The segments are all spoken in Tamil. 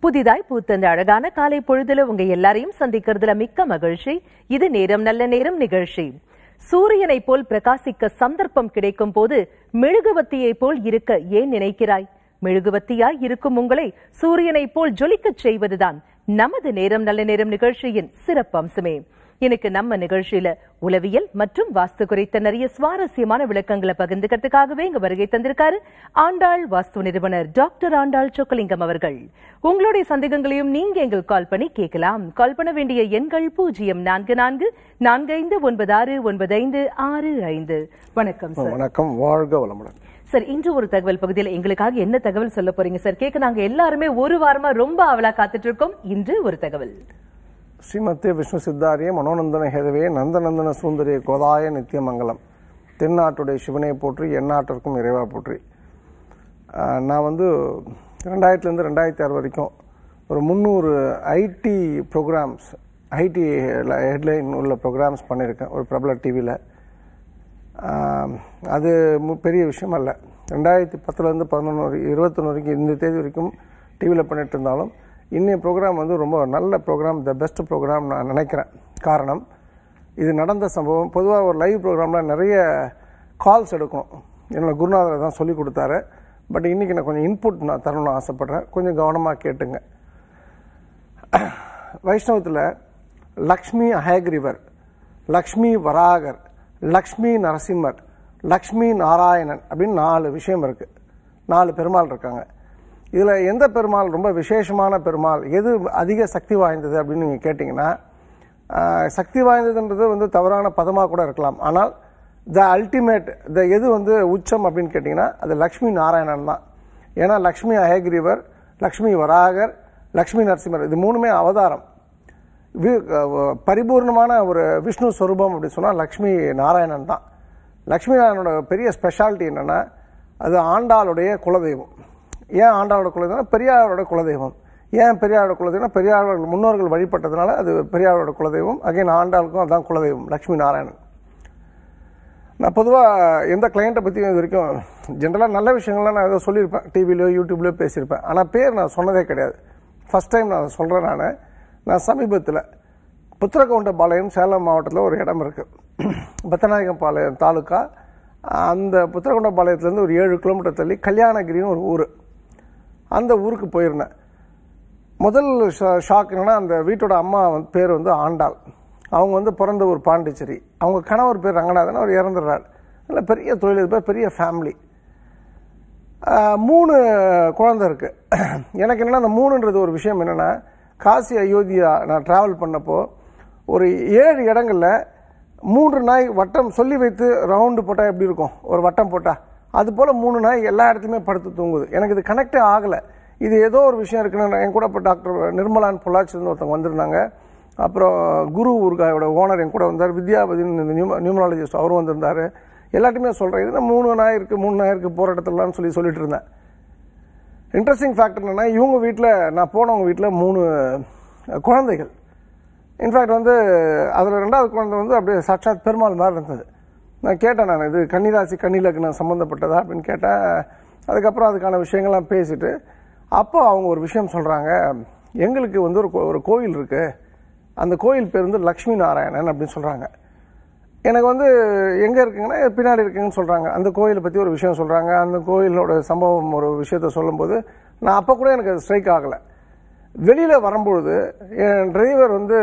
புதிதாய் பூத்தந்த அழகான காலை பொழுதுல உங்க எல்லாரையும் சந்திக்கிறதுல மிக்க மகிழ்ச்சி இது நேரம் நல்ல நேரம் நிகழ்ச்சி சூரியனை போல் பிரகாசிக்க சந்தர்ப்பம் கிடைக்கும் போது மெழுகுவத்தியை போல் இருக்க ஏன் நினைக்கிறாய் மெழுகுவத்தியாய் இருக்கும் உங்களை சூரியனை போல் ஜொலிக்கச் செய்வதுதான் நமது நேரம் நல்ல நேரம் நிகழ்ச்சியின் சிறப்பம்சமே எனக்கு நம்ம நிகழ்ச்சியில உளவியல் மற்றும் வாஸ்து குறித்த நிறைய சுவாரஸ்யமான விளக்கங்களை பகிர்ந்துக்கிறதுக்காகவே இங்க வருகை தந்திருக்காரு ஆண்டாள் வாஸ்து நிறுவனர் டாக்டர் ஆண்டாள் சொக்கலிங்கம் அவர்கள் உங்களுடைய சந்தேகங்களையும் நீங்க எங்களுக்கு கால் பண்ணி கேட்கலாம் கால் பண்ண வேண்டிய எண்கள் பூஜ்ஜியம் நான்கு நான்கு நான்கு ஐந்து ஒன்பது ஆறு ஒன்பது ஐந்து ஆறு ஐந்து வணக்கம் சார் வணக்கம் வாழ்க வளமுடன் சார் இன்று ஒரு தகவல் பகுதியில் எங்களுக்காக என்ன தகவல் சொல்ல போறீங்க சார் கேட்க நாங்க எல்லாருமே ஒரு வாரமா ரொம்ப அவலா காத்துட்டு இருக்கோம் இன்று ஒரு தகவல் ஸ்ரீமத்தே விஷ்ணு சித்தாரிய மனோநந்தன ஹேதவே நந்தநந்தன சுந்தரிய கோதாய நித்தியமங்கலம் தென்னாட்டுடைய சிவனை போற்றி எந்நாட்டிற்கும் இறைவா போற்றி ஆஹ் நான் வந்து ரெண்டாயிரத்துலேருந்து ரெண்டாயிரத்தி ஆறு வரைக்கும் ஒரு முந்நூறு ஐடி ப்ரோக்ராம்ஸ் ஐடி ஹெட்லைன் உள்ள ப்ரோக்ராம்ஸ் பண்ணியிருக்கேன் ஒரு பிரபல டிவியில் அது மு- பெரிய விஷயம் அல்ல ரெண்டாயிரத்தி பத்துலேருந்து பதினொன்று வரைக்கும் இருபத்தொன்று வரைக்கும் இந்த தேதி வரைக்கும் டிவியில் பண்ணிட்டு இருந்தாலும் இன்னைய ப்ரோக்ராம் வந்து ரொம்ப நல்ல ப்ரோக்ராம் த பெஸ்ட் ப்ரோக்ராம் நான் நினைக்கிறேன் காரணம் இது நடந்த சம்பவம் பொதுவாக ஒரு லைவ் ப்ரோக்ராமில் நிறைய கால்ஸ் எடுக்கணும் என்னோட குருநாதர் தான் சொல்லி கொடுத்தாரு பட் இன்றைக்கி நான் கொஞ்சம் இன்புட் நான் தரணும்னு ஆசைப்பட்றேன் கொஞ்சம் கவனமாக கேட்டுங்க வைஷ்ணவத்தில் லக்ஷ்மி அஹயக்ரிவர் லக்ஷ்மி வராகர் லக்ஷ்மி நரசிம்மர் லக்ஷ்மி நாராயணன் அப்படின்னு நாலு விஷயம் இருக்கு நாலு பெருமாள் இருக்காங்க இதில் எந்த பெருமாள் ரொம்ப விசேஷமான பெருமாள் எது அதிக சக்தி வாய்ந்தது அப்படின்னு நீங்கள் கேட்டிங்கன்னா ஆஹ், சக்தி வாய்ந்ததுன்றது வந்து தவறான பதமாக கூட இருக்கலாம் ஆனால் த அல்டிமேட் த எது வந்து உச்சம் அப்படின்னு கேட்டிங்கன்னா அது லக்ஷ்மி நாராயணன் தான் ஏன்னா லக்ஷ்மி அஹயகிரிவர் லக்ஷ்மி வராகர் லக்ஷ்மி நரசிம்மர் இது மூணுமே அவதாரம் வி- அஹ் பரிபூர்ணமான ஒரு விஷ்ணு ஸ்வரூபம் அப்படி சொன்னால் லக்ஷ்மி நாராயணன் தான் லக்ஷ்மி நாராயணனோட பெரிய ஸ்பெஷாலிட்டி என்னென்னா அது ஆண்டாளுடைய குலதெய்வம் ஏன் ஆண்டாளோட குலதெய்வம் பெரியாரோட குலதெய்வம் ஏன் பெரியாரோட குலதெய்வம் பெரியாரோட முன்னோர்கள் வழிபட்டதுனால அது பெரியாரோட குலதெய்வம் அகைன் ஆண்டாளுக்கும் அதான் குலதெய்வம் லக்ஷ்மி நாராயணன் நான் பொதுவாக எந்த கிளைண்ட்டை பற்றியும் இது வரைக்கும் ஜென்ரலாக நல்ல விஷயங்கள்லாம் நான் ஏதோ சொல்லியிருப்பேன் டிவிலையோ யூடியூப்லையோ பேசியிருப்பேன் ஆனால் பேர் நான் சொன்னதே கிடையாது ஃபர்ஸ்ட் டைம் நான் சொல்கிறேன் நான் நான் சமீபத்தில் புத்திரகவுண்டபாளையம் சேலம் மாவட்டத்தில் ஒரு இடம் இருக்குது பத்தநாயகம்பாளையம் தாலுக்கா அந்த புத்திரகவுண்டபாளையத்துலேருந்து ஒரு ஏழு கிலோமீட்டர் தள்ளி கல்யாணகிரின்னு ஒரு ஊர் அந்த ஊருக்கு போயிருந்தேன் முதல் ஷா- ஷாக் என்னன்னா அந்த வீட்டோட அம்மா வந்து பேர் வந்து ஆண்டாள் அவங்க வந்து பிறந்த ஒரு பாண்டிச்சேரி அவங்க கணவர் பேர் ரங்கநாதன் அவர் இறந்துடுறார் நல்ல பெரிய தொழிலதிபர் பெரிய ஃபேமிலி மூணு குழந்தை இருக்கு எனக்கு என்னன்னா அந்த மூணுன்றது ஒரு விஷயம் என்னன்னா காசி அயோத்தியா நான் டிராவல் பண்ணப்போ ஒரு ஏழு இடங்கள்ல மூன்று நாய் வட்டம் சொல்லி வைத்து ரவுண்டு போட்டால் எப்படி இருக்கும் ஒரு வட்டம் போட்டா அது போல மூணு நாய் எல்லா இடத்துலையுமே படுத்து தூங்குது எனக்கு இது கனெக்டே ஆகலை இது ஏதோ ஒரு விஷயம் இருக்குன்னு என் கூட இப்போ டாக்டர் நிர்மலான் பொள்ளாச்சிலேருந்து ஒருத்தவங்க வந்திருந்தாங்க அப்புறம் குரு ஊர்காயோட ஓனர் என் கூட வந்தார் வித்யாபதினு இந்த நியூம நியூமராலஜிஸ்ட் அவரும் வந்திருந்தார் எல்லாத்தையுமே சொல்கிறேன் இது மூணு நாய் இருக்குது மூணு நாய் இருக்குது போகிற இடத்துலலாம் சொல்லி சொல்லிட்டு இருந்தேன் இன்ட்ரெஸ்டிங் ஃபேக்டர் என்னன்னா இவங்க வீட்டில் நான் போனவங்க வீட்டில் மூணு குழந்தைகள் இன்ஃபேக்ட் வந்து அதில் ரெண்டாவது குழந்தை வந்து அப்படியே சாட்சாத் பெருமாள் மாதிரி இருந்தது நான் கேட்டேன் நான் இது கன்னிராசி கன்னிலக்னம் சம்மந்தப்பட்டதா அப்படின்னு கேட்டேன் அதுக்கப்புறம் அதுக்கான விஷயங்கள்லாம் பேசிட்டு அப்போ அவங்க ஒரு விஷயம் சொல்கிறாங்க எங்களுக்கு வந்து ஒரு கோ- ஒரு கோயில் இருக்குது அந்த கோயில் பேர் வந்து லக்ஷ்மி நாராயணன் அப்படின்னு சொல்கிறாங்க எனக்கு வந்து எங்கே இருக்குங்கன்னா பின்னாடி இருக்குங்கன்னு சொல்கிறாங்க அந்த கோயிலை பற்றி ஒரு விஷயம் சொல்கிறாங்க அந்த கோயிலோட சம்பவம் ஒரு விஷயத்த சொல்லும்போது நான் அப்போ கூட எனக்கு அது ஸ்ட்ரைக் ஆகலை வெளியில் வரும்பொழுது என் டிரைவர் வந்து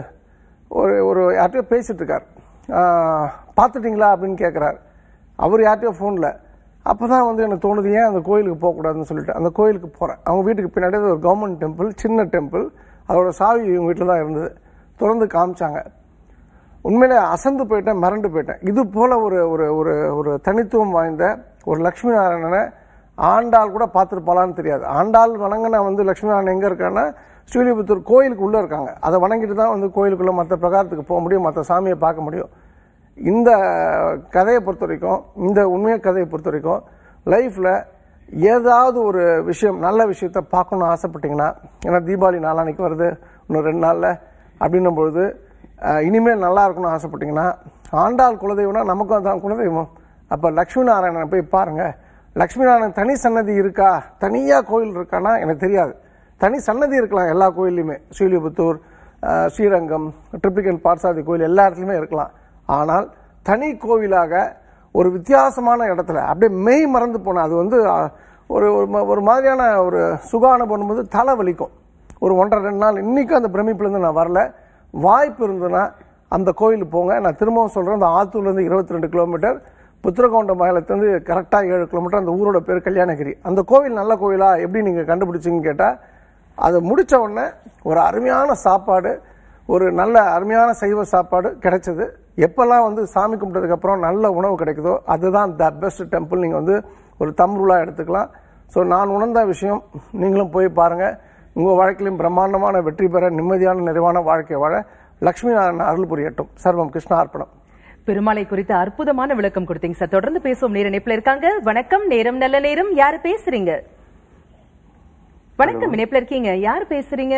ஒரு ஒரு யார்கிட்டயோ பேசிட்டு இருக்கார் ஆஹ், பார்த்துட்டீங்களா அப்படின்னு கேட்குறாரு அவர் யார்கிட்டயோ ஃபோனில் அப்போ தான் வந்து எனக்கு தோணுது ஏன் அந்த கோயிலுக்கு போகக்கூடாதுன்னு சொல்லிட்டு அந்த கோயிலுக்கு போகிறேன் அவங்க வீட்டுக்கு பின்னாடி ஒரு கவர்மெண்ட் டெம்பிள் சின்ன டெம்பிள் அதோட சாவி இவங்க வீட்டில் தான் இருந்தது தொடர்ந்து காமிச்சாங்க உண்மையிலே அசந்து போயிட்டேன் மிரண்டு போயிட்டேன் இது போல ஒரு ஒரு ஒரு ஒரு தனித்துவம் வாய்ந்த ஒரு லக்ஷ்மி நாராயணனை ஆண்டாள் கூட பார்த்துருப்பாளான்னு தெரியாது ஆண்டாள் வணங்கின வந்து லக்ஷ்மி நாராயணன் எங்கே இருக்கான்னா ஸ்ரீலிபுத்தூர் கோயிலுக்கு உள்ளே இருக்காங்க அதை வணங்கிட்டு தான் வந்து கோயிலுக்குள்ளே மற்ற பிரகாரத்துக்கு போக முடியும் மற்ற சாமியை பார்க்க முடியும் இந்த கதையை பொறுத்த வரைக்கும் இந்த உண்மைய கதையை பொறுத்த வரைக்கும் லைஃப்பில் ஏதாவது ஒரு விஷயம் நல்ல விஷயத்த பார்க்கணும்னு ஆசைப்பட்டீங்கன்னா ஏன்னா தீபாவளி நாளான்னைக்கு வருது இன்னும் ரெண்டு நாளில் அப்படின்னும் பொழுது அஹ், இனிமேல் நல்லா இருக்கணும்னு ஆசைப்பட்டீங்கன்னா ஆண்டாள் குலதெய்வம்னா நமக்கும் அதான் குலதெய்வம் அப்போ லக்ஷ்மி நாராயணனை போய் பாருங்க லக்ஷ்மி நாராயணன் தனி சன்னதி இருக்கா தனியாக கோயில் இருக்கான்னா எனக்கு தெரியாது தனி சன்னதி இருக்கலாம் எல்லா கோயில்லையுமே ஸ்ரீலிபுத்தூர் அஹ், ஸ்ரீரங்கம் ட்ரிப்ளிகன் பார்சாதி கோயில் எல்லா இடத்துலையுமே இருக்கலாம் ஆனால் தனி கோவிலாக ஒரு வித்தியாசமான இடத்துல அப்படியே மெய் மறந்து போன அது வந்து அஹ், ஒரு ஒரு ம- ஒரு மாதிரியான ஒரு சுக அனுபவம் போது தலை வலிக்கும் ஒரு ஒன்றரை ரெண்டு நாள் இன்னைக்கும் அந்த பிரமிப்புலேருந்து நான் வரல வாய்ப்பு இருந்ததுன்னா அந்த கோயிலுக்கு போங்க நான் திரும்பவும் சொல்கிறேன் அந்த ஆத்தூர்லேருந்து இருபத்தி ரெண்டு கிலோமீட்டர் புத்திரகோண்ட மாநிலத்துலேருந்து கரெக்டாக ஏழு கிலோமீட்டர் அந்த ஊரோட பேர் கல்யாணகிரி அந்த கோவில் நல்ல கோயிலா எப்படி நீங்கள் கண்டுபிடிச்சிங்கன்னு கேட்டால் அதை முடிச்ச உடனே ஒரு அருமையான சாப்பாடு ஒரு நல்ல அருமையான சைவ சாப்பாடு கிடைச்சது எப்பெல்லாம் வந்து சாமி கும்பிட்டதுக்கு அப்புறம் நல்ல உணவு கிடைக்குதோ அதுதான் த பெஸ்ட் டெம்பிள் நீங்கள் வந்து ஒரு தம்ருலாக எடுத்துக்கலாம் ஸோ நான் உணர்ந்த விஷயம் நீங்களும் போய் பாருங்கள் உங்கள் வாழ்க்கையிலும் பிரம்மாண்டமான வெற்றி பெற நிம்மதியான நிறைவான வாழ்க்கை வாழ லக்ஷ்மி நாராயணன் அருள் புரியட்டும் சர்வம் கிருஷ்ண அர்ப்பணம் பெருமாளை குறித்து அற்புதமான விளக்கம் கொடுத்தீங்க சார் தொடர்ந்து பேசுவோம் நேர இணைப்புல இருக்காங்க வணக்கம் நேரம் நல்ல நேரம் யாரு பேசுறீங்க வணக்கம் இணைப்புல இருக்கீங்க யார் பேசுறீங்க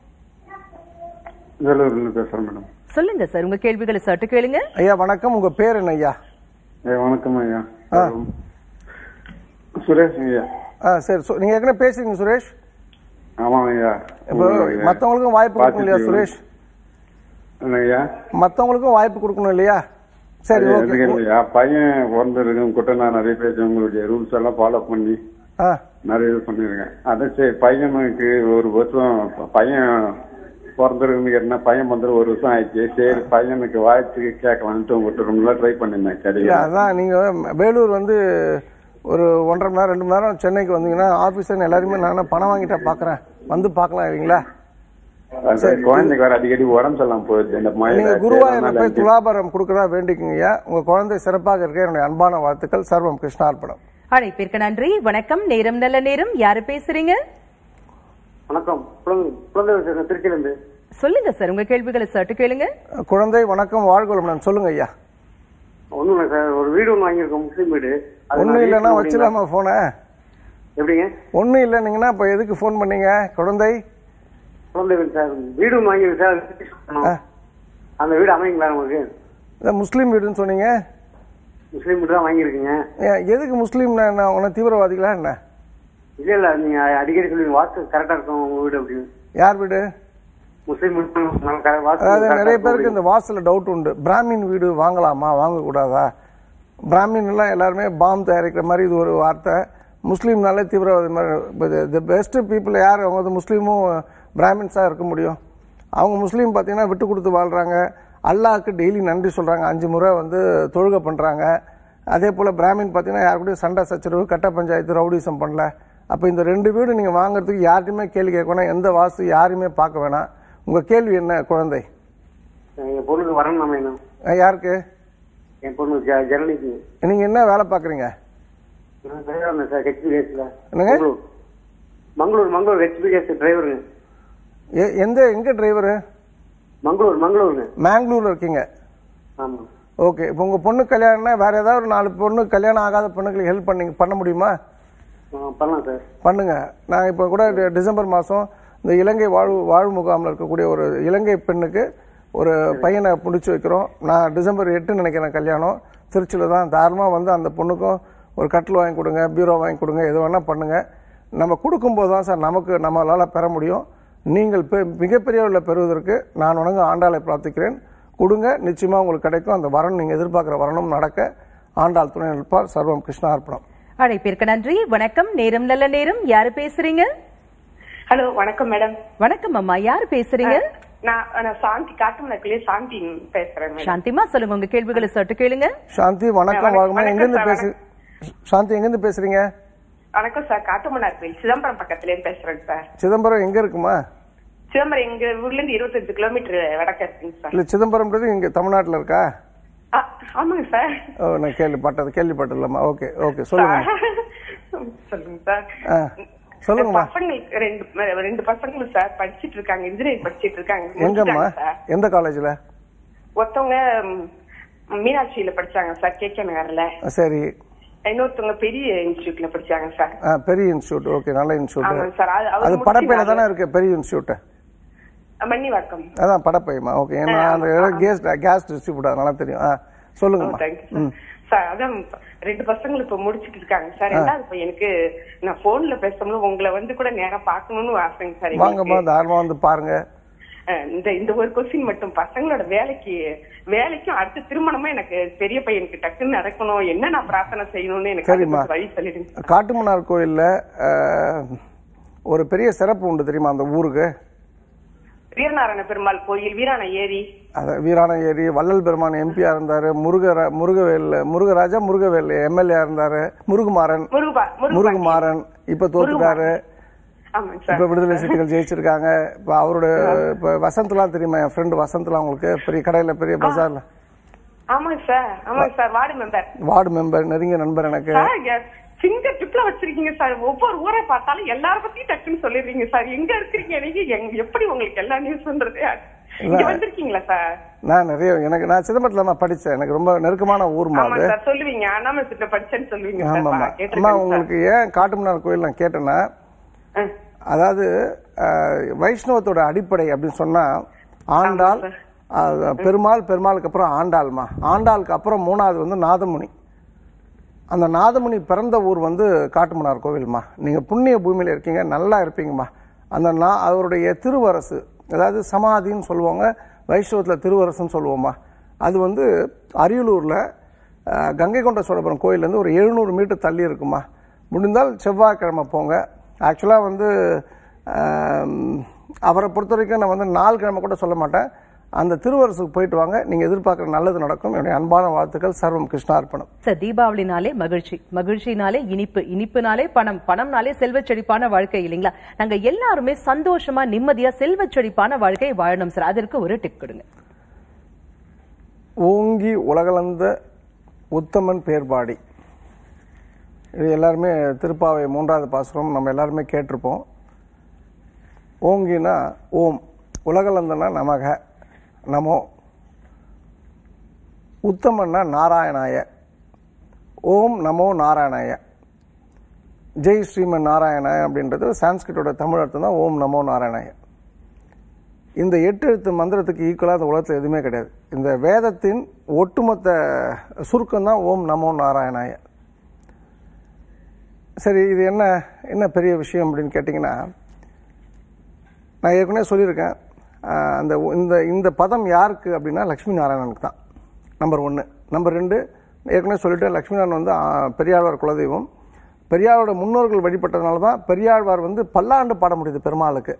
வேலூர்ல பேசுறேன் மேடம் சொல்லுங்க சார் உங்க கேள்விகளை சட்டு கேளுங்க ஐயா வணக்கம் உங்கள் பேர் என்ன ஐயா ஏ வணக்கம் ஐயா சுரேஷ் ஐயா ஆ சரி சு- நீங்க ஏற்கனவே பேசுறீங்க சுரேஷ் ஆமாம் ஐயா இப்போ மற்றவங்களுக்கும் வாய்ப்பு கொடுக்கணும் இல்லையா சுரேஷ் என்ன ஐயா மற்றவங்களுக்கும் வாய்ப்பு கொடுக்கணும் இல்லையா சரி ஐயா, ஓகே எதுக்கு இல்லையா பையன் பிறந்திருக்கும் கூட நான் நிறைய பேர் உங்களுடைய ரூல்ஸ் எல்லாம் ஃபாலோ பண்ணி ஆ நிறைய இது பண்ணிருக்கேன் அதான் சரி பையனுக்கு ஒரு வருஷம் ப- பையன் பிறந்திருக்கு என்ன பையன் பிறந்து ஒரு வருஷம் ஆயிடுச்சு சரி பையனுக்கு வாழ்த்துக்கு கேட்கலான்ட்டு உங்கள்கிட்ட ரொம்ப நாள் ட்ரை பண்ணிருந்தேன் இல்ல கிடையாது அதான் நீங்க வேலூர் வந்து ஒரு ஒன்றரை மணி நேரம் ரெண்டு மணி நேரம் சென்னைக்கு வந்தீங்கன்னா ஆபீஸர் எல்லாருமே நான் பணம் வாங்கிட்டா பாக்குறேன் வந்து பார்க்கலாம் இல்லைங்களா அந்த குழந்தைக்கு வர அடிக்கடி உடம்பு சரியில்லாம போயிடுது இந்த நீங்க மாதிரி குருவாயூர்ல போய் துலாபாரம் கொடுக்கறதா வேண்டிக்குங்கய்யா உங்க குழந்தை சிறப்பாக இருக்க என்னுடைய அன்பான வாழ்த்துக்கள் சர்வம் கிருஷ்ணார்ப்பணம் அழைப்பிற்கு நன்றி வணக்கம் நேரம் நல்ல நேரம் யாரு பேசுறீங்க வணக்கம் குழந்தை குழந்தை வச்சிருக்கேன் திருச்சியிலேருந்து சொல்லுங்க சார் உங்க கேள்விகளை சட்டு கேளுங்க குழந்தை வணக்கம் வாழ்கொளமுடன் சொல்லுங்க ஐயா ஒன்றும் இல்லை சார் ஒரு வீடு ஒன்று வாங்கியிருக்கோம் முஸ்லீம் வீடு அது ஒன்றும் நான் இல்லைன்னா register வச்சிடலாமா போனை பண்ணிருந்தேன். எப்படிங்க ஒன்றும் இல்லைன்னீங்கன்னா இப்போ எதுக்கு ஃபோன் பண்ணீங்க குழந்தை குழந்தை வீடு சார் வீடு ஒன்று வாங்கியிருக்கு சார் அது register பண்ணணும். ஆ. அந்த வீடு அமைங்களா நமக்கு இந்த முஸ்லீம் வீடுன்னு சொன்னீங்க முஸ்லீம் வீடு தான் வாங்கியிருக்கீங்க ஏன், எதுக்கு முஸ்லீம் உன தீவிரவாதிகளா என்ன இல்ல இல்ல நீங்க அடிக்கடி சொல்லி வாஸ்து கரெக்டா இருக்கும் உங்க வீடு அப்படின்னு யார் வீடு முஸ்லீம் வீடு நல்லா correct- வாஸ்து அதாவது correct ஆ நிறைய இருக்கும் பேருக்கு இந்த வாசல்ல டவுட் உண்டு பிராமின் வீடு வாங்கலாமா வாங்கக்கூடாதா பிராமின் எல்லாம் எல்லாருமே பாம் தயாரிக்கிற மாதிரி இது ஒரு வார்த்தை முஸ்லீம்னாலே தீவிரவாதி மாதிரி தி பெஸ்ட் பீப்புள் யார் அவங்க வந்து முஸ்லீமும் பிராமின்ஸாக இருக்க முடியும் அவங்க முஸ்லீம் பார்த்தீங்கன்னா விட்டு கொடுத்து வாழ்கிறாங்க அல்லாஹ்க்கு டெய்லி நன்றி சொல்கிறாங்க அஞ்சு முறை வந்து தொழுகை பண்ணுறாங்க அதே போல் பிராமின் பார்த்தீங்கன்னா யார் கூடயும் சண்டை சச்சரவு கட்ட பஞ்சாயத்து ரவுடிசம் பண்ணல அப்போ இந்த ரெண்டு வீடு நீங்கள் வாங்குறதுக்கு யார்ட்டையுமே கேள்வி கேட்க வேணாம் எந்த வாஸ்து யாரையுமே பார்க்க வேணாம் உங்கள் கேள்வி என்ன குழந்தை என் பொண்ணுக்கு வரணும் அமையணும் அஹ் யாருக்கு என் பொண்ணு ஜ- ஜனனிக்கு நீங்கள் என்ன வேலை பார்க்குறீங்க நான் டிரைவர் இருந்தேன் சார் ஹெச்பிஎஸ்ல என்னங்க? மங்களூர் மங்களூர் மங்களூர் ஹெச்பிஎஸ் டிரைவருங்க எ- எந்த எங்கே டிரைவரு மங்களூர் மங்களூருங்க மேங்களூரில் இருக்கீங்க ஆமா ஓகே இப்போ உங்கள் பொண்ணு கல்யாணம்னா வேறு ஏதாவது ஒரு நாலு பொண்ணு கல்யாணம் ஆகாத பொண்ணுங்களுக்கு ஹெல்ப் பண்ணி பண்ண முடியுமா ஆ, பண்ணலாம் சார் பண்ணுங்க நான் இப்போ கூட டி- டிசம்பர் மாதம் இந்த இலங்கை வாழ்வு வாழ்வு முகாமில் இருக்கக்கூடிய ஒரு இலங்கை பெண்ணுக்கு ஒரு பையனை பிடிச்சி வைக்கிறோம் நான் டிசம்பர் எட்டு நினைக்கிறேன் கல்யாணம் திருச்சியில் தான் தாராளமாக வந்து அந்த பொண்ணுக்கும் ஒரு கட்டில் வாங்கி கொடுங்க பீரோ வாங்கி கொடுங்க எது வேணால் பண்ணுங்கள் நம்ம கொடுக்கும்போது தான் சார் நமக்கு நம்மளால் பெற முடியும் நீங்கள் பெ மிகப்பெரிய அளவில் பெறுவதற்கு நான் உனக்கு ஆண்டாளை பிரார்த்திக்கிறேன் கொடுங்க நிச்சயமாக உங்களுக்கு கிடைக்கும் அந்த வரன் நீங்கள் எதிர்பார்க்குற வரணும் நடக்க ஆண்டாள் துணை நிற்பார் சர்வம் கிருஷ்ணா அர்ப்பணம் அழைப்பிற்கு நன்றி வணக்கம் நேரம் நல்ல நேரம் யாரு பேசுறீங்க ஹலோ வணக்கம் மேடம் வணக்கம் அம்மா யாரு பேசுறீங்க நான் நான் சாந்தி காட்டுமலக்கிலே சாந்தி பேசுறேன் மேடம் சாந்திமா சொல்லுங்க உங்க கேள்விகளை சட்டு கேளுங்க சாந்தி வணக்கம் வணக்கம், வாங்கம்மா வணக்கம் எங்கேருந்து சார், பேசு சாந்தி எங்கேருந்து பேசுறீங்க வணக்கம் சார் காட்டுமன்னார் கோயில் சிதம்பரம் பக்கத்துல இருந்து பேசுறேன் சார் சிதம்பரம் எங்க இருக்குமா சிதம்பரம் எங்க ஊர்ல இருந்து இருபத்தஞ்சு கிலோமீட்டர் வடக்க இருக்குங்க சார் இல்ல சிதம்பரம்ன்றது இங்க தமிழ்நாட்டுல இருக்கா ஆ, ஆமாங்க சார் ஓ நான் கேள்விப்பட்டது கேள்விப்பட்டதில்லம்மா ஓகே ஓகே சொல்லுங்க சொல்லுங்க சார் ஆ சொல்லுங்கம்மா பசங்களுக்கு ரெண்டு ரெண்டு பசங்களும் சார் படிச்சிட்டு இருக்காங்க இன்ஜினியரிங் படிச்சிட்டு இருக்காங்க எங்கம்மா முடிச்சிட்டாங்க சார் எந்த காலேஜ்ல ஒருத்தவங்க ம், மீனாட்சியில படிச்சாங்க சார் கே கே நகர்ல சரி இன்னொருத்தவங்க பெரிய இன்ஸ்டியூட்ல படிச்சாங்க சார் ஆ பெரிய இன்ஸ்டியூட் ஓகே நல்ல இன்ஸ்டியூட் ஆமாங்க சார் அது- அவர் அது முடிச்சு படப்பையில நாலு- தானே இருக்கு பெரிய இன்ஸ்டியூட் மன்னிவாக்கம் அதான் படப்பையமா ஓகே ஏன்னா அந்த கேஸ் கேஸ் டிஸ்ட்ரிபியூட் அதனால தெரியும் ஆ சொல்லுங்கம்மா தேங்க்யூ சார் சார் அதான் ரெண்டு பசங்களும் இப்ப முடிச்சிட்டு இருக்காங்க சார் ரெண்டாவது பையனுக்கு நான் போன்ல பேசும்போது உங்களை வந்து கூட நேரா பார்க்கணும்னு ஆசைங்க சார் வாங்கம்மா எங்களுக்கு. தாராளமா வந்து பாருங்க அஹ் இந்த இந்த ஒரு கொஸ்டின் மட்டும் பசங்களோட வேலைக்கு வேலைக்கும் அடுத்து திருமணமா எனக்கு பெரிய பையனுக்கு டக்குன்னு நடக்கணும் என்ன நான் பிரார்த்தனை செய்யணும்னு எனக்கு சரிம்மா. அதுக்கு வழி சொல்லிடுங்க காட்டுமன்னார் கோயில்ல அஹ், ஒரு பெரிய சிறப்பு உண்டு தெரியுமா அந்த ஊருக்கு வீரநாராயண பெருமாள் கோயில் வீராண ஏரி அது வீராண ஏரி வள்ளல் பெருமான் எம்பியா இருந்தாரு முருக முருகவேல் முருகராஜா முருகவேல் எம்எல்ஏ இருந்தாரு முருகுமாறன் முருகபா முருகபா முருகுமாறன் இப்ப தோத்துட்டாரு ஆமாங்க இப்ப சார் விடுதலை சிறுத்தைகள் ஜெயிச்சிருக்காங்க இப்ப அவரோட இப்ப வசந்த்லாம் தெரியுமா என் ஃப்ரெண்டு வசந்த்லாம் உங்களுக்கு பெரிய கடையில பெரிய பஜார்ல ஆமாங்க சார் ஆமாங்க sir ward member ward member நெருங்கிய நண்பர் எனக்கு சார் ஃபிங்கர் டிப்ல வச்சிருக்கீங்க சார் ஒவ்வொரு ஊரை பார்த்தாலும் எல்லார பத்தியும் டக்குன்னு சொல்லிடுறீங்க சார் எங்க இருக்கிறீங்க நீங்க எங்க- எப்படி உங்களுக்கு எல்லா நியூஸ் பண்றது இங்க வந்திருக்கீங்களா சார் நான் நிறைய எனக்கு நான் சிதம்பரத்துல நான் படிச்சேன் எனக்கு ரொம்ப நெருக்கமான ஊர்மா ஆமா அது சார் சொல்லுவீங்க அண்ணாமலை படிச்சேன்னு சொல்லுவீங்க ஆமாம்மா சார் அம்மா கேட்டிருக்கேன் சார். உங்களுக்கு ஏன் காட்டுமன்னார் கோயில் நான் கேட்டேன்னா ஆ. அதாவது அஹ், வைஷ்ணவத்தோட அடிப்படை அப்படின்னு சொன்னா ஆண்டாள் அஹ், பெருமாள் பெருமாளுக்கு அப்புறம் ஆண்டாள்மா ஆண்டாளுக்கு அப்புறம் மூணாவது வந்து நாதமுனி அந்த நாதமுனி பிறந்த ஊர் வந்து காட்டுமன்னார் கோவில்மா நீங்க புண்ணிய பூமியில இருக்கீங்க நல்லா இருப்பீங்கம்மா அந்த நா- அவருடைய திருவரசு அதாவது சமாதின்னு சொல்லுவாங்க வைஷ்ணவத்தில் திருவரசுன்னு சொல்லுவோம்மா அது வந்து அரியலூர்ல அஹ், கங்கை கொண்ட சோழபுரம் கோயிலேருந்து ஒரு எழுநூறு மீட்டர் தள்ளி இருக்குமா முடிந்தால் செவ்வாய்க்கிழமை போங்க ஆக்சுவலாக வந்து ஆம், அவரை பொறுத்த வரைக்கும் நான் வந்து நாலு கிழமை கூட சொல்ல மாட்டேன் அந்த திருவரசுக்கு போயிட்டு வாங்க நீங்கள் எதிர்பார்க்குற நல்லது நடக்கும் என்னுடைய அன்பான வாழ்த்துக்கள் சர்வம் கிருஷ்ணார்ப்பணம் சார் தீபாவளினாலே மகிழ்ச்சி மகிழ்ச்சினாலே இனிப்பு இனிப்புனாலே பணம் பணம்னாலே செல்வச் செழிப்பான வாழ்க்கை இல்லைங்களா நாங்க எல்லாருமே சந்தோஷமா நிம்மதியா செல்வச் செழிப்பான வாழ்க்கை வாழணும் சார் அதற்கு ஒரு டிப் கொடுங்க ஓங்கி உலகளந்த உத்தமன் பேர்பாடி இது எல்லாருமே திருப்பாவை மூன்றாவது பாசுரம் நம்ம எல்லாருமே கேட்டிருப்போம் ஓங்கினா ஓம் உலகளந்தனா நமக நமோ உத்தமன்னா நாராயணாய ஓம் நமோ நாராயணாய ஜெய் ஸ்ரீமன் நாராயணாய அப்படின்றது சான்ஸ்கிரிட்டோட தமிழ் அர்த்தம் தான் ஓம் நமோ நாராயணாய இந்த எட்டு எழுத்து மந்திரத்துக்கு ஈக்குவலாக இந்த உலகத்தில் எதுவுமே கிடையாது இந்த வேதத்தின் ஒட்டுமொத்த சுருக்கம் தான் ஓம் நமோ நாராயணாய சரி இது என்ன என்ன பெரிய விஷயம் அப்படின்னு கேட்டிங்கன்னா நான் ஏற்கனவே சொல்லியிருக்கேன் ஆஹ் அந்த இந்த இந்த பதம் யாருக்கு அப்படின்னா லக்ஷ்மி நாராயணனுக்கு தான் நம்பர் ஒன்று நம்பர் ரெண்டு ஏற்கனவே சொல்லிட்டேன் லக்ஷ்மி நாராயணன் வந்து ஆஹ், பெரியாழ்வார் குலதெய்வம் பெரியாரோட முன்னோர்கள் வழிபட்டதுனால தான் பெரியாழ்வார் வந்து பல்லாண்டு பாட முடியுது பெருமாளுக்கு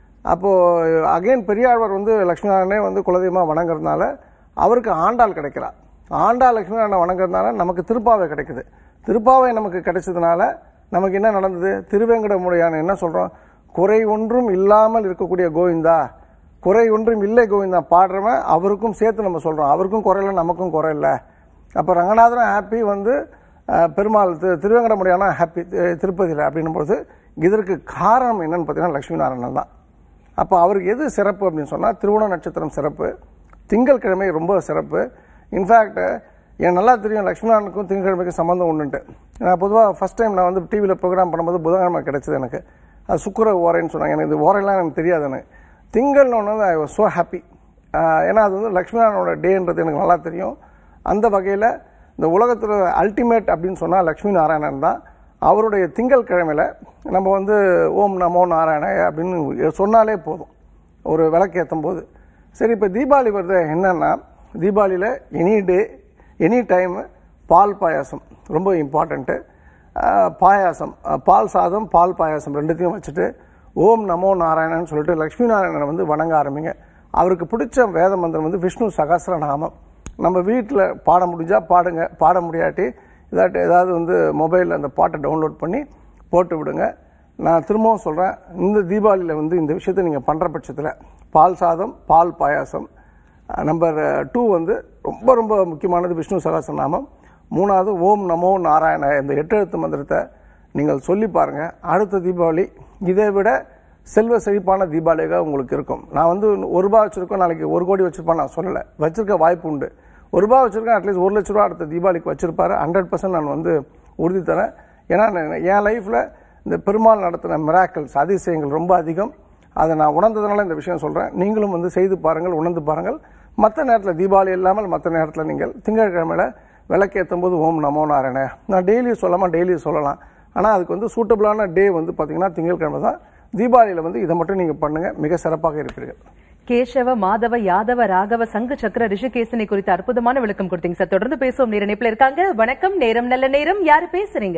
அப்போது அகைன் பெரியாழ்வார் வந்து லக்ஷ்மி நாராயணனே வந்து குலதெய்வமாக வணங்குறதுனால அவருக்கு ஆண்டாள் கிடைக்கிறா ஆண்டாள் லக்ஷ்மி நாராயணன் வணங்குறதுனால நமக்கு திருப்பாவை கிடைக்குது திருப்பாவை நமக்கு கிடைச்சதுனால நமக்கு என்ன நடந்தது திருவேங்கடமுடையான என்ன சொல்கிறோம் குறை ஒன்றும் இல்லாமல் இருக்கக்கூடிய கோவிந்தா குறை ஒன்றும் இல்லை கோவிந்தா பாடுறவன் அவருக்கும் சேர்த்து நம்ம சொல்கிறோம் அவருக்கும் குறை இல்லை நமக்கும் குறை இல்லை அப்போ ரங்கநாதனும் ஹாப்பி வந்து அஹ், பெருமாள் திரு திருவேங்கடமுடியான ஹாப்பி திருப்பதியில் அப்படின்னும் போது இதற்கு காரணம் என்னன்னு பார்த்தீங்கன்னா லட்சுமி நாராயணன் தான் அப்போ அவருக்கு எது சிறப்பு அப்படின்னு சொன்னால் திருவோண நட்சத்திரம் சிறப்பு திங்கட்கிழமை ரொம்ப சிறப்பு இன்ஃபேக்ட் எனக்கு நல்லா தெரியும் லக்ஷ்மணனுக்கும் திங்கட்கிழமைக்கும் சம்மந்தம் உண்டுன்ட்டு நான் பொதுவாக ஃபஸ்ட் டைம் நான் வந்து டிவியில் ப்ரோக்ராம் பண்ணும்போது புதன்கிழமை கிடைச்சது எனக்கு அது சுக்கர ஓரைன்னு சொன்னாங்க எனக்கு இது ஓரையெல்லாம் எனக்கு தெரியாது எனக்கு திங்கள்னு ஒன்று ஐ வாஸ் ஸோ ஹாப்பி ஏன்னா அது வந்து லக்ஷ்மணனோட டேன்றது எனக்கு நல்லா தெரியும் அந்த வகையில் இந்த உலகத்தில் அல்டிமேட் அப்படின்னு சொன்னால் லக்ஷ்மி நாராயணன் தான் அவருடைய திங்கள் கிழமையில நம்ம வந்து ஓம் நமோ நாராயணாய அப்படின்னு சொன்னாலே போதும் ஒரு விளக்கேற்றும் போது சரி இப்போ தீபாவளி வருது என்னன்னா தீபாவளியில் எனி டே எனி டைம் பால் பாயாசம் ரொம்ப இம்பார்ட்டண்ட்டு பாயாசம் அஹ், பால் சாதம் பால் பாயாசம் ரெண்டுத்தையும் வச்சுட்டு ஓம் நமோ நாராயணன் சொல்லிட்டு லக்ஷ்மி நாராயணனை வந்து வணங்க ஆரம்பிங்க அவருக்கு பிடிச்ச வேத மந்திரம் வந்து விஷ்ணு சகஸ்ரநாமம் நம்ம வீட்டில் பாட முடிஞ்சா பாடுங்க பாட முடியாட்டி இதாட்டி ஏதாவது வந்து மொபைலில் அந்த பாட்டை டவுன்லோட் பண்ணி போட்டு விடுங்க நான் திரும்பவும் சொல்கிறேன் இந்த தீபாவளியில் வந்து இந்த விஷயத்தை நீங்கள் பண்ணுற பட்சத்தில் பால் சாதம் பால் பாயாசம் நம்பர் டூ வந்து ரொம்ப ரொம்ப முக்கியமானது விஷ்ணு சகஸ்ரநாமம் மூணாவது ஓம் நமோ நாராயண இந்த எட்டு எழுத்து மந்திரத்தை நீங்கள் சொல்லி பாருங்க அடுத்த தீபாவளி இதை விட செல்வ செழிப்பான தீபாவளியாக உங்களுக்கு இருக்கும் நான் வந்து ஒரு ரூபா வச்சிருக்கோம் நாளைக்கு ஒரு கோடி வச்சிருப்பேன் நான் சொல்லலை வச்சிருக்க வாய்ப்பு உண்டு ஒரு ரூபா வச்சிருக்கேன் அட்லீஸ்ட் ஒரு லட்ச ரூபா அடுத்த தீபாவளிக்கு வச்சிருப்பாரு ஹண்ட்ரட் பர்சன்ட் நான் வந்து உறுதி தரேன் ஏன்னா நான் என் லைஃப்பில் இந்த பெருமாள் நடத்தின மிராக்கல்ஸ் அதிசயங்கள் ரொம்ப அதிகம் அதை நான் உணர்ந்ததுனால இந்த விஷயம் சொல்கிறேன் நீங்களும் வந்து செய்து பாருங்கள் உணர்ந்து பாருங்கள் மற்ற நேரத்தில் தீபாவளி இல்லாமல் மற்ற நேரத்தில் நீங்கள் திங்கட்கிழமையில விளக்கேற்றும் போது ஓம் நமோ நாராயண நான் டெய்லியும் சொல்லாமல் டெய்லியும் சொல்லலாம் ஆனால் அதுக்கு வந்து சூட்டபிளான டே வந்து பார்த்தீங்கன்னா திங்கட்கிழமை தான் தீபாவளியில் வந்து இதை மட்டும் நீங்கள் பண்ணுங்கள் மிக சிறப்பாக இருப்பீர்கள் கேசவ மாதவ யாதவ ராகவ சங்கு சக்கர ரிஷிகேசனை குறித்த அற்புதமான விளக்கம் கொடுத்தீங்க சார் தொடர்ந்து பேசுவோம் நேர இணைப்புல இருக்காங்க வணக்கம் நேரம் நல்ல நேரம் யாரு பேசுறீங்க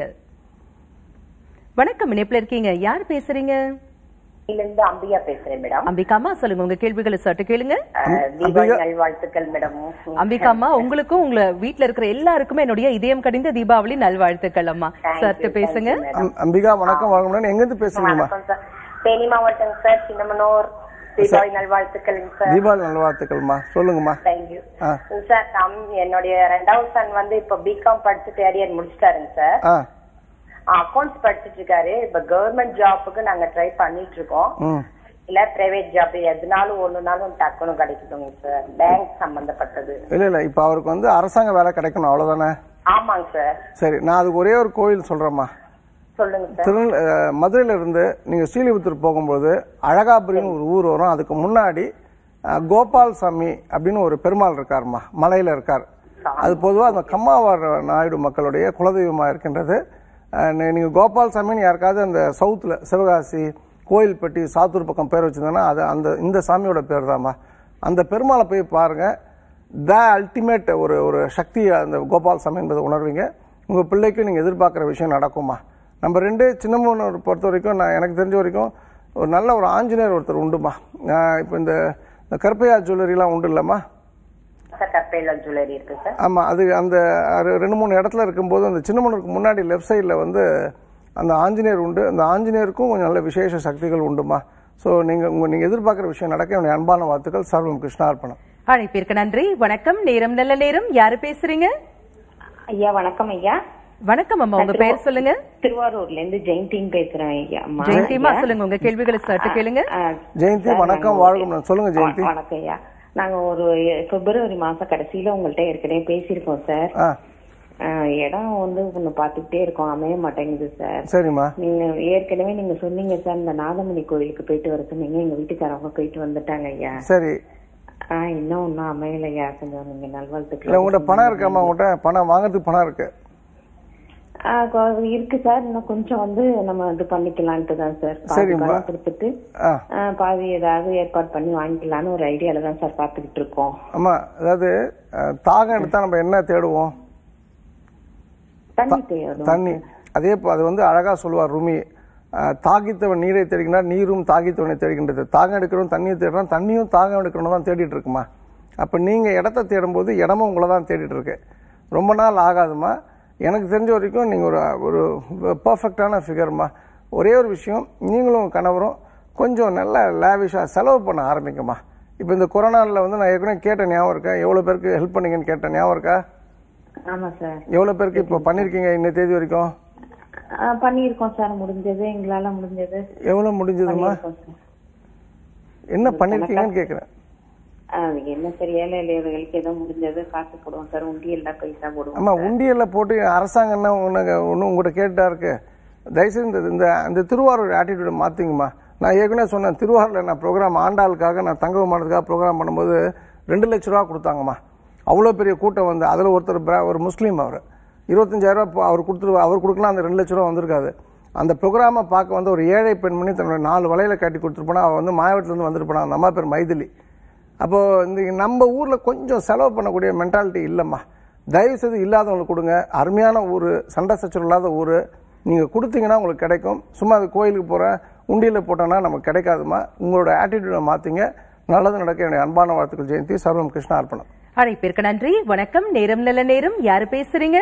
வணக்கம் இணைப்புல இருக்கீங்க யார் பேசுறீங்க இருந்து அம்பிகா பேசுறேன் மேடம் அம்பிகாமா சொல்லுங்க உங்க கேள்விகளை சட்டு கேளுங்க அஹ், தீபாவளி நல்வாழ்த்துக்கள் மேடம் அம்பிகாமா உங்களுக்கும் உங்க வீட்ல இருக்கிற எல்லாருக்குமே என்னுடைய இதயம் கடிந்த தீபாவளி நல்வாழ்த்துக்கள் அம்மா சட்டு பேசுங்க அம்- அம்பிகா வணக்கம் வணக்கம் எங்கேருந்து பேசுறீங்கம்மா வணக்கம் சார் தேனி மாவட்டம் சார் சின்னமனூர் தீபாவளி நல்வாழ்த்துக்கள் சார் தீபாவளி நல்வாழ்த்துக்கள்மா சொல்லுங்கம்மா தேங்க்யூ ஆ. சார் தம் என்னுடைய ரெண்டாவது சன் வந்து இப்ப பிகாம் படிச்சு தேர்ட் இயர் முடிச்சிட்டாருங்க சார் ஆ அக்கௌண்ட்ஸ் படிச்சிட்டு இருக்காரு இப்ப கவர்மெண்ட் ஜாப்புக்கு நாங்க ட்ரை பண்ணிட்டு இருக்கோம் ம் இல்ல பிரைவேட் ஜாப் எதுனாலும் ஒண்ணுனாலும் டக்குனு கிடைக்குதுங்க சார் பேங்க் சம்பந்தப்பட்டது இல்லை இல்லை இப்போ அவருக்கு வந்து அரசாங்க வேலை கிடைக்கணும் அவ்வளோதானே ஆமாங்க சார் சரி நான் அதுக்கு ஒரே ஒரு கோயில் சொல்கிறேம்மா சொல்லுங்க சார் திருநெல் அஹ், மதுரையிலிருந்து நீங்கள் ஸ்ரீலிபுத்தூர் போகும்போது அழகாபுரின்னு ஒரு ஊர் வரும் அதுக்கு முன்னாடி அஹ், கோபால் சாமி அப்படின்னு ஒரு பெருமாள் இருக்காருமா மலையில் இருக்கார் அது பொதுவாக அந்த கம்மாவார் நாயுடு மக்களுடைய குலதெய்வமாக இருக்கின்றது நீங்கள் கோபால் சாமின்னு யாருக்காவது அந்த சவுத்தில் சிவகாசி கோயில்பட்டி சாத்தூர் பக்கம் பேர் வச்சிருந்தேன்னா அது அந்த இந்த சாமியோட பேர் தான்மா அந்த பெருமாளை போய் பாருங்கள் த அல்டிமேட் ஒரு ஒரு சக்தி அந்த கோபால் சாமி என்பதை உணர்வீங்க உங்கள் பிள்ளைக்கு நீங்கள் எதிர்பார்க்குற விஷயம் நடக்குமா நம்ம ரெண்டு சின்னமனூர் பொறுத்த வரைக்கும் நான் எனக்கு தெரிஞ்ச வரைக்கும் ஒரு நல்ல ஒரு ஆஞ்சநேயர் ஒருத்தர் உண்டுமா இப்போ இந்த இந்த கருப்பையா ஜுவல்லரிலாம் உண்டு இல்லைம்மா சார் கப்பேல ஜுவல்லரி இருக்கு சார் ஆமாம் அது அந்த அது ரெண்டு மூணு இடத்துல இருக்கும்போது அந்த சின்னமனூருக்கு முன்னாடி லெஃப்ட் சைடில் வந்து அந்த ஆஞ்சநேயர் உண்டு அந்த ஆஞ்சநேயருக்கும் கொஞ்சம் நல்ல விசேஷ சக்திகள் உண்டுமா ஸோ நீங்கள் உங்கள் நீங்கள் எதிர்பார்க்குற விஷயம் நடக்க என்னுடைய அன்பான வாழ்த்துக்கள் சர்வம் கிருஷ்ணார்ப்பணம் அழைப்பிற்கு நன்றி வணக்கம் நேரம் நல்ல நேரம் யாரு பேசுறீங்க ஐயா வணக்கம் ஐயா வணக்கம் அம்மா உங்க பேர் சொல்லுங்க திருவாரூர்ல இருந்து ஜெயந்தின்னு பேசுறேன் ஐயா அம்மா. ஜெயந்திமா ஐயா. சொல்லுங்க உங்க கேள்விகளை சட்டு கேளுங்க ஆ, ஜெயந்தி சார், வணக்கம் நாங்க வாழ்க வளமுடன். சொல்லுங்க ஜெயந்தி வ- வணக்கம் ஐயா நாங்க ஒரு பிப்ரவரி மாசம் கடைசியில உங்கள்ட்ட ஏற்கனவே பேசியிருக்கோம் சார் ஆ ஆ, இடம் வந்து ஒண்ணு பாத்துக்கிட்டே இருக்கோம் அமைய மாட்டேங்குது சார் சரிம்மா நீங்க ஏற்கனவே நீங்க சொன்னீங்க சார் இந்த நாதமணி கோயிலுக்கு போயிட்டு வர சொன்னீங்க எங்க வீட்டுக்காரவங்க போயிட்டு வந்துட்டாங்க ஐயா சரி ஆ இன்னும் ஒன்னும் அமையலையா கொஞ்சம் நீங்க இல்லை நல்வாழ்த்துக்கள் உங்கள்கிட்ட பணம் இருக்காம்மா உங்கள்கிட்ட பணம் வாங்குறதுக்கு பணம் இருக்கு ஆ, கொ- இருக்கு சார் இன்னும் கொஞ்சம் வந்து நம்ம இது பண்ணிக்கலான்ட்டு தான் சார் பாதி சரிம்மா. பணம் கொடுத்துட்டு ஆ ஆ, பாதி ஏதாவது ஏற்பாடு பண்ணி வாங்கிக்கலாம்னு ஒரு ஐடியால தான் சார் பாத்துக்கிட்டு இருக்கோம் ஆமா அதாவது அஹ், தாகம் எடுத்தா நம்ம என்ன தேடுவோம் தண்ணி தேவைப்படும் தண்ணி அதே போ- அது வந்து அழகா சொல்லுவார் ருமி அஹ், தாகித்தவன் நீரை தேடுகின்றார் நீரும் தாகித்தவனை தேடுகின்றது தாகம் எடுக்கிறவன் தண்ணியை தேடுறான் தண்ணியும் தாகம் எடுக்கிறவன் தான் தேடிட்டு இருக்குமா அப்போ நீங்கள் இடத்த தேடும்போது இடமும் உங்களை தான் தேடிட்டு இருக்கு ரொம்ப நாள் ஆகாதுமா எனக்கு தெரிஞ்ச வரைக்கும் நீங்கள் ஒரு ஒரு பர்ஃபெக்டான ஃபிகர்மா ஒரே ஒரு விஷயம் நீங்களும் கணவரும் கொஞ்சம் நல்ல லேவிஷாக செலவு பண்ண ஆரம்பிக்குமா இப்போ இந்த கொரோனாவில் வந்து நான் ஏற்கனவே கேட்ட ஞாபகம் இருக்கா எவ்வளோ பேருக்கு ஹெல்ப் பண்ணீங்கன்னு கேட்ட ஞாபகம் இருக்கா ஆமா சார் எவ்வளோ பேருக்கு இப்போ பண்ணியிருக்கீங்க இன்ன தேதி வரைக்கும் ஆ, பண்ணியிருக்கோம் சார் முடிஞ்சது எங்களால முடிஞ்சது எவ்வளோ முடிஞ்சதுமா பண்ணியிருக்கோம் சார் என்ன பண்ணிருக்கீங்கன்னு கேக்குறேன் ஆ, என்ன சார் ஏழை எளியவர்களுக்கு ஏதோ முடிஞ்சது காசு போடுவோம் சார் உண்டியல்ல பைசா போடுவோம் ஆமா உண்டியல்ல போட்டு அரசாங்கம் என்ன உனக்கு ஒன்றும் உங்கள்கிட்ட கேட்டா இருக்கு தயவுசெய்து இந்த இந்த இந்த திருவாரூர் ஆட்டிடியூட மாத்திங்கம்மா நான் ஏற்கனவே சொன்னேன் திருவாரூரில் நான் ப்ரோக்ராம் ஆண்டாளுக்காக நான் தங்க விமானத்துக்காக ப்ரோக்ராம் பண்ணும்போது ரெண்டு லட்ச ரூபா கொடுத்தாங்கம்மா அவ்வளோ பெரிய கூட்டம் வந்து அதில் ஒருத்தர் பிரா- ஒரு முஸ்லீம் அவர் இருபத்தஞ்சாயிரம் ரூபா அவர் கொடுத்துரு அவர் கொடுக்கலாம் அந்த ரெண்டு லட்ச ரூபா வந்திருக்காது அந்த ப்ரோக்ராமை பார்க்க வந்து ஒரு ஏழை பெண்மணி தன்னோட நாலு வலையில கட்டி கொடுத்துருப்போனா அவள் வந்து மாவட்டத்துலேருந்து வந்திருப்பானா அந்த அம்மா பேர் மைதிலி அப்போ இந்த நம்ம ஊர்ல கொஞ்சம் செலவு பண்ணக்கூடிய மென்டாலிட்டி இல்லைம்மா தயவு செய்து இல்லாதவங்களுக்கு கொடுங்க அருமையான ஊர் சண்டை சச்சரவு இல்லாத ஊர் நீங்க கொடுத்தீங்கன்னா உங்களுக்கு கிடைக்கும் சும்மா அது கோயிலுக்கு போறேன் உண்டியல போட்டோன்னா நமக்கு கிடைக்காதுமா உங்களோட ஆட்டிடியூடை மாத்திங்க நல்லது நடக்க என்னுடைய அன்பான வாழ்த்துக்கள் ஜெயந்தி சர்வம் கிருஷ்ணா அர்ப்பணம் அழைப்பிற்கு நன்றி வணக்கம் நேரம் நல்ல நேரம் யாரு பேசுறீங்க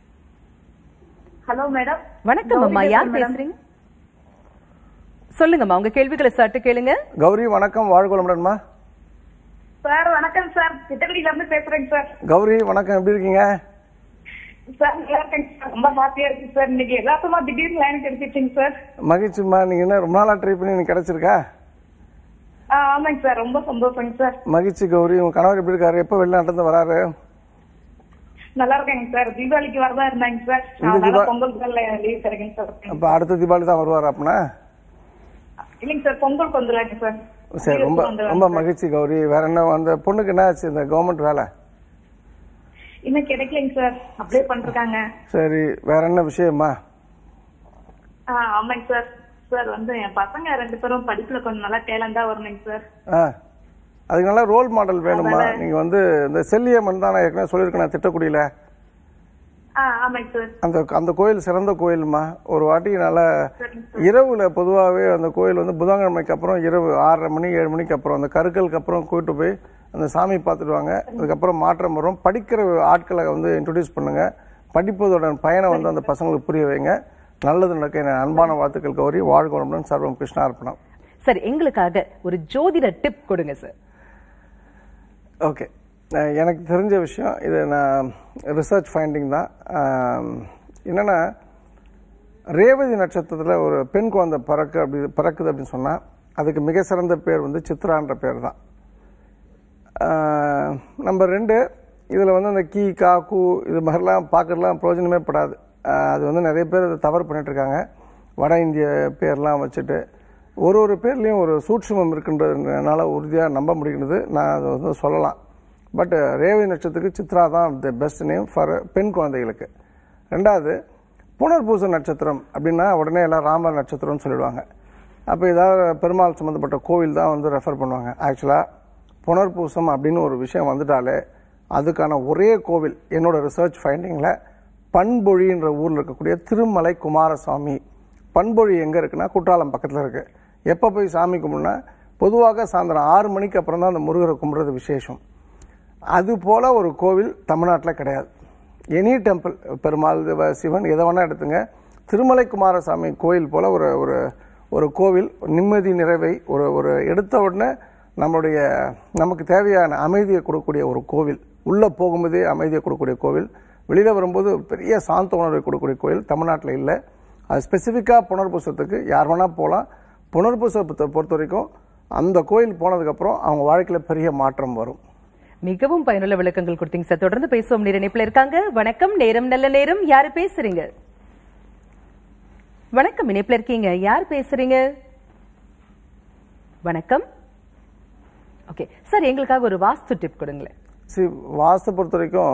ஹலோ மேடம் வணக்கம் அம்மா யார் பேசுறீங்க சொல்லுங்கம்மா உங்க கேள்விகளை சட்டு கேளுங்க கௌரி வணக்கம் வாழ்கோளமுடன்மா சார் வணக்கம் சார் திட்டக்குடியில இருந்து பேசுறேங்க சார் கௌரி வணக்கம் எப்படி இருக்கீங்க சார் நல்லா இருக்கேங்க சார் ரொம்ப ஹாப்பியா இருக்கு சார் இன்னைக்கு எல்லாத்துமா திடீர்னு லைன் கிடைச்சிருச்சுங்க சார் மகிழ்ச்சிம்மா நீங்க என்ன ரொம்ப நாளா ட்ரை பண்ணி எனக்கு கிடைச்சிருக்கா ஆ, ஆமாங்க சார் ரொம்ப சந்தோஷங்க சார் மகிழ்ச்சி கௌரி உங்க கணவர் எப்படி இருக்காரு எப்போ வெளிநாட்டிலிருந்து வராரு நல்லா இருக்கேங்க சார் தீபாவளிக்கு வரதா இருந்தாங்க சார் இந்த அதனால தீபா- பொங்கல் லீவ் கிடைக்குங்க சார் அப்போ அடுத்த தீபாவளி தான் வருவார் அப்படின்னா இல்லைங்க சார் பொங்கலுக்கு வந்துடலாங்க சார் சரி ரொம்ப ரொம்ப மகிழ்ச்சி கௌரி வேற என்ன அந்த பொண்ணுக்கு என்ன ஆச்சு இந்த கவர்மெண்ட் வேலை இன்னும் கிடைக்கலைங்க சார் அப்ளை பண்ணிருக்காங்க சரி வேற என்ன விஷயமா ஆ, ஆமாங்க சார் சார் வந்து என் பசங்க ரெண்டு பேரும் படிப்புல கொஞ்சம் நல்லா டேலண்டா வரணுங்க சார் ஆ அதுக்கு நல்லா ரோல் மாடல் வேணுமா நீங்க வந்து இந்த செல்லியம்மன் தான் நான் ஏற்கனவே சொல்லியிருக்கேன் நான் திட்டக்குடியில ஆ ஆமாங்க சார் அந்த அந்த கோயில் சிறந்த கோயில்மா ஒரு வாட்டி நல்லா இரவுல பொதுவாகவே அந்த கோயில் வந்து புதன்கிழமைக்கு அப்புறம் இரவு ஆறரை மணி ஏழு மணிக்கு அப்புறம் அந்த கருக்களுக்கு அப்புறம் கூட்டு போய் அந்த சாமி பார்த்துடுவாங்க அதுக்கப்புறம் மாற்றம் வரும் படிக்கிற ஆட்களை வந்து இன்ட்ரடியூஸ் பண்ணுங்க படிப்பதோட பயனை வந்து அந்த பசங்களுக்கு புரிய வைங்க நல்லது நடக்க என் அன்பான வாழ்த்துக்கள் கௌரி வாழ்க வளமுடன் சர்வம் கிருஷ்ணார்ப்பணம் சரி எங்களுக்காக ஒரு ஜோதிட டிப் கொடுங்க சார் ஓகே அஹ் எனக்கு தெரிஞ்ச விஷயம் இது நான் ரிசர்ச் ஃபைண்டிங் தான் ஆம், என்னன்னா ரேவதி நட்சத்திரத்தில் ஒரு பெண் குழந்தை பிறக்கு அப்படி பிறக்குது அப்படின்னு சொன்னால் அதுக்கு மிக சிறந்த பேர் வந்து சித்ரான்ற பேர் தான் நம்பர் ரெண்டு இதில் வந்து அந்த கீ கா கூ இது மாதிரிலாம் பார்க்கறதுலாம் பிரயோஜனமே படாது ஆஹ் அது வந்து நிறைய பேர் அதை தவறு பண்ணிட்டு இருக்காங்க வட இந்திய பேர்லாம் வச்சுட்டு ஒரு ஒரு பேர்லேயும் ஒரு சூட்சுமம் இருக்குன்றதுனால உறுதியாக நம்ப முடிகிறது நான் அதை வந்து சொல்லலாம் பட் ரேவதி நட்சத்திரத்துக்கு சித்ரா தான் த பெஸ்ட் நேம் ஃபார் பெண் குழந்தைகளுக்கு ரெண்டாவது புனர்பூச நட்சத்திரம் அப்படின்னா உடனே எல்லாம் ராம நட்சத்திரம்னு சொல்லிடுவாங்க அப்போ ஏதாவது பெருமாள் சம்மந்தப்பட்ட கோவில் தான் வந்து ரெஃபர் பண்ணுவாங்க ஆக்சுவலாக புனர்பூசம் அப்படின்னு ஒரு விஷயம் வந்துட்டாலே அதுக்கான ஒரே கோவில் என்னோட ரிசர்ச் ஃபைண்டிங்கில் பண்பொழின்ற ஊரில் இருக்கக்கூடிய திருமலை குமாரசாமி பண்பொழி எங்கே இருக்குன்னா குற்றாலம் பக்கத்தில் இருக்குது எப்போ போய் சாமி கும்பிட்னா பொதுவாக சாயந்தரம் ஆறு மணிக்கு அப்புறம் தான் அந்த முருகரை கும்பிட்றது விசேஷம் அது போல ஒரு கோவில் தமிழ்நாட்டில் கிடையாது எனி டெம்பிள் பெருமாள் சிவ- சிவன் எதை வேணால் எடுத்துங்க திருமலை குமாரசாமி கோயில் போல ஒரு ஒரு ஒரு கோவில் நிம்மதி நிறைவை ஒரு ஒரு எடுத்த உடனே நம்மளுடைய நமக்கு தேவையான அமைதியை கொடுக்கக்கூடிய ஒரு கோவில் உள்ளே போகும்போதே அமைதியை கொடுக்கக்கூடிய கோவில் வெளியில் வரும்போது பெரிய சாந்த உணர்வை கொடுக்கக்கூடிய கோயில் தமிழ்நாட்டில் இல்லை அது ஸ்பெசிஃபிக்காக புனர்பூசத்துக்கு யார் வேணால் போகலாம் புனர்பூசத்தை பொறுத்த வரைக்கும் அந்த கோயில் போனதுக்கப்புறம் அவங்க வாழ்க்கையில் பெரிய மாற்றம் வரும் மிகவும் பயனுள்ள விளக்கங்கள் கொடுத்தீங்க சார் தொடர்ந்து பேசுவோம் நேர இணைப்புல இருக்காங்க வணக்கம் நேரம் நல்ல நேரம் யாரு பேசுறீங்க வணக்கம் இணைப்புல இருக்கீங்க யார் பேசுறீங்க வணக்கம் ஓகே சார் எங்களுக்காக ஒரு வாஸ்து டிப் கொடுங்களேன் சி வாஸ்து பொறுத்த வரைக்கும்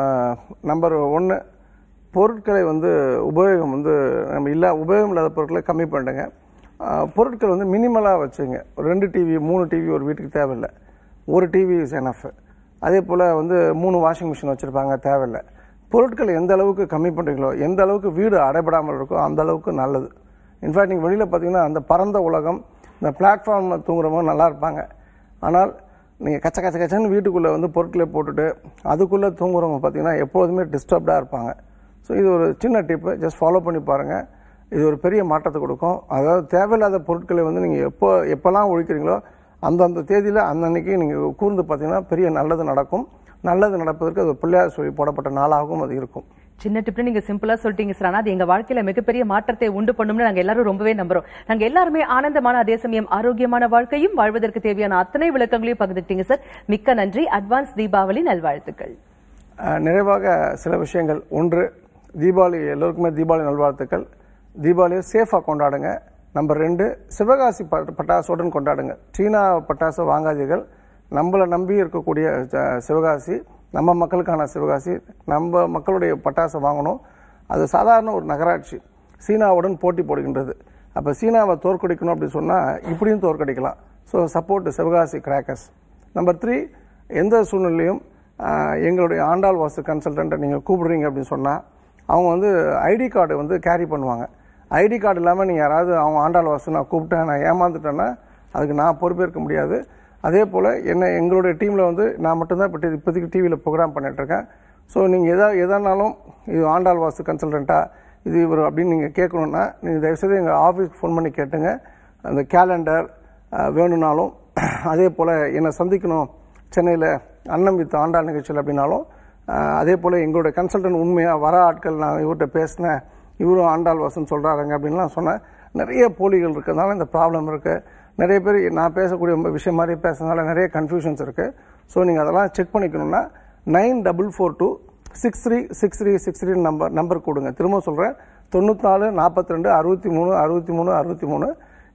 நம்பர் ஒன்று பொருட்களை வந்து உபயோகம் வந்து நம்ம இல்லா உபயோகம் இல்லாத பொருட்களை கம்மி பண்ணிடுங்க ஆஹ், பொருட்கள் வந்து மினிமலாக வச்சுங்க ஒரு ரெண்டு டிவி மூணு டிவி ஒரு வீட்டுக்கு தேவையில்லை ஒரு டிவி இஸ் எனஃப் அதே போல் வந்து மூணு வாஷிங் மிஷின் வச்சுருப்பாங்க தேவையில்லை பொருட்களை எந்த அளவுக்கு கம்மி பண்ணுறீங்களோ எந்த அளவுக்கு வீடு அடைபடாமல் இருக்கோ அந்த அளவுக்கு நல்லது இன்ஃபேக்ட் நீங்கள் வெளியில் பார்த்தீங்கன்னா அந்த பரந்த உலகம் இந்த பிளாட்ஃபார்மில் தூங்குறவங்க நல்லா இருப்பாங்க ஆனால் நீங்கள் கச்ச கச்ச கச்சன்னு வீட்டுக்குள்ளே வந்து பொருட்களை போட்டுட்டு அதுக்குள்ளே தூங்குறவங்க பார்த்தீங்கன்னா எப்போதுமே டிஸ்டர்ப்டாக இருப்பாங்க ஸோ இது ஒரு சின்ன டிப்பு ஜஸ்ட் ஃபாலோ பண்ணி பாருங்கள் இது ஒரு பெரிய மாற்றத்தை கொடுக்கும் அதாவது தேவையில்லாத பொருட்களை வந்து நீங்கள் எப்போ எப்போல்லாம் ஒழிக்கிறீங்களோ அந்தந்த தேதியில் அன்னன்னைக்கு நீங்கள் கூர்ந்து பார்த்தீங்கன்னா பெரிய நல்லது நடக்கும் நல்லது நடப்பதற்கு அது பிள்ளையார் சொல்லி போடப்பட்ட நாளாகவும் அது இருக்கும் சின்ன டிப்னு நீங்க சிம்பிளா சொல்லிட்டீங்க சார் ஆனா அது எங்க வாழ்க்கையில மிகப்பெரிய மாற்றத்தை உண்டு பண்ணும்னு நாங்க எல்லாரும் ரொம்பவே நம்புறோம் நாங்க எல்லாருமே ஆனந்தமான அதே சமயம் ஆரோக்கியமான வாழ்க்கையும் வாழ்வதற்கு தேவையான அத்தனை விளக்கங்களையும் பகிர்ந்துட்டீங்க சார் மிக்க நன்றி அட்வான்ஸ் தீபாவளி நல்வாழ்த்துக்கள் அஹ், நிறைவாக சில விஷயங்கள் ஒன்று தீபாவளி எல்லோருக்குமே தீபாவளி நல்வாழ்த்துக்கள் தீபாவளியை சேஃபாக கொண்டாடுங்க நம்பர் ரெண்டு சிவகாசி பட்- பட்டாசுடன் கொண்டாடுங்க சீனா பட்டாசு வாங்காதீர்கள் நம்மளை நம்பி இருக்கக்கூடிய அஹ், சிவகாசி நம்ம மக்களுக்கான சிவகாசி நம்ம மக்களுடைய பட்டாசை வாங்கணும் அது சாதாரண ஒரு நகராட்சி சீனாவுடன் போட்டி போடுகின்றது அப்போ சீனாவை தோற்கடிக்கணும் அப்படின்னு சொன்னால் இப்படியும் தோற்கடிக்கலாம் so support Sivakasi crackers number three எந்த சூழ்நிலையும் ஆஹ், எங்களுடைய ஆண்டாள் வாசு கன்சல்டண்ட்டை நீங்கள் கூப்பிடுறீங்க அப்படின்னு சொன்னால் அவங்க வந்து ஐடி கார்டு வந்து கேரி பண்ணுவாங்க ஐடி கார்டு இல்லாமல் நீங்கள் யாராவது அவங்க ஆண்டாள் வாசு நான் கூப்பிட்டேன் நான் ஏமாந்துட்டேன்னா அதுக்கு நான் பொறுப்பேற்க முடியாது அதே போல் என்ன எங்களுடைய டீமில் வந்து நான் மட்டும்தான் இப்போ இப்போதைக்கு டிவியில் ப்ரோக்ராம் பண்ணிகிட்ருக்கேன் ஸோ நீங்கள் எதா எதானாலும் இது ஆண்டாள் வாசு கன்சல்டண்ட்டா இது இவர் அப்படின்னு நீங்கள் கேட்கணுன்னா நீங்கள் தயவுசெய்து எங்கள் ஆஃபீஸ்க்கு ஃபோன் பண்ணி கேட்டுங்க அந்த கேலண்டர் வேணும்னாலும் அதே போல் என்னை சந்திக்கணும் சென்னையில் அன்னம் வித் ஆண்டாள் நிகழ்ச்சியில் அப்படின்னாலும் அஹ், அதே போல் எங்களுடைய கன்சல்டன்ட் உண்மையாக வர ஆட்கள் நான் இவர்கிட்ட பேசினேன் இவரும் ஆண்டாள் வாசன் சொல்கிறாருங்க அப்படின்லாம் சொன்னேன் நிறைய போலிகள் இருக்கிறதுனால இந்த ப்ராப்ளம் இருக்குது நிறைய பேர் நான் பேசக்கூடிய விஷயம் மாதிரி பேசுறதுனால நிறைய கன்ஃபியூஷன்ஸ் இருக்குது ஸோ நீங்கள் அதெல்லாம் செக் பண்ணிக்கணும்னா nine double four two six three six three six three number number கொடுங்க திரும்ப சொல்கிறேன் தொண்ணூற்றி நாலு நாற்பத்தி ரெண்டு அறுபத்தி மூணு அறுபத்தி மூணு அறுபத்தி மூணு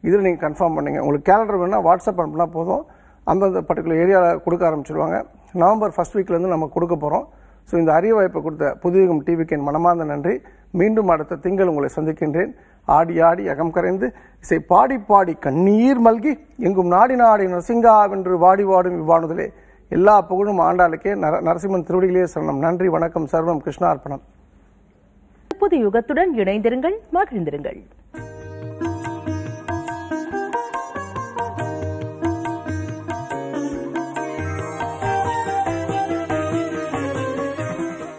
இதில் நீங்கள் கன்ஃபார்ம் பண்ணுங்க உங்களுக்கு கேலண்டர் வேணா வாட்ஸ்அப் அனுப்புனா போதும் அந்தந்த பர்டிகுலர் ஏரியாவில் கொடுக்க ஆரம்பிச்சிருவாங்க நவம்பர் ஃபர்ஸ்ட் வீக்லேருந்து நம்ம கொடுக்க போகிறோம் ஸோ இந்த அரிய வாய்ப்பை கொடுத்த புதுயுகம் டிவிக்கு என் மனமார்ந்த நன்றி மீண்டும் அடுத்த திங்கள் உங்களை சந்திக்கின்றேன் ஆடி ஆடி அகம் கரைந்து இசை பாடி பாடி கண்ணீர் மல்கி எங்கும் நாடி நாடி நரசிங்காவென்று வாடி வாடும் இவ்வாணுதலே எல்லா புகழும் ஆண்டாளுக்கே நர நரசிம்மன் திருவடிகளே சரணம் நன்றி வணக்கம் சர்வம் கிருஷ்ணார்ப்பணம் புது யுகத்துடன் இணைந்திருங்கள் மகிழ்ந்திருங்கள்